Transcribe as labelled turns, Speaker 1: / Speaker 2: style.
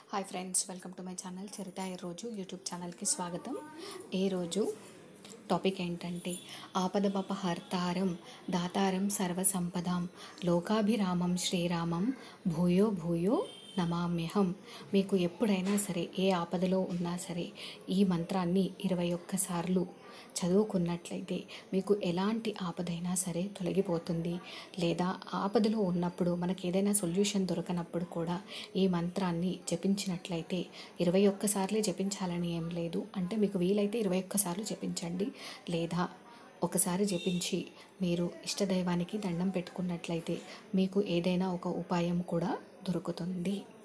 Speaker 1: hi friends welcome to my channel Charitha రోజు YouTube ఛానల్కి స్వాగతం ఈ రోజు టాపిక్ ఏంటంటే ఆపదపప హర్తారం దాతారం సర్వసంపదాం లోకాభిరామం శ్రీరామం భూయో భూయో నమామ్యహం మీకు ఎప్పుడైనా సరే ఏ ఆపదలో ఉన్నా సరే ఈ మంత్రాన్ని ఇరవై ఒక్కసార్లు చదువుకున్నట్లయితే మీకు ఎలాంటి ఆపదైనా సరే తొలగిపోతుంది లేదా ఆపదలో ఉన్నప్పుడు మనకి ఏదైనా సొల్యూషన్ దొరకనప్పుడు కూడా ఈ మంత్రాన్ని జపించినట్లయితే ఇరవై ఒక్కసార్లే జపించాలని ఏం లేదు అంటే మీకు వీలైతే ఇరవై ఒక్కసార్లు జపించండి లేదా ఒకసారి జపించి మీరు ఇష్టదైవానికి దండం పెట్టుకున్నట్లయితే మీకు ఏదైనా ఒక ఉపాయం కూడా దొరుకుతుంది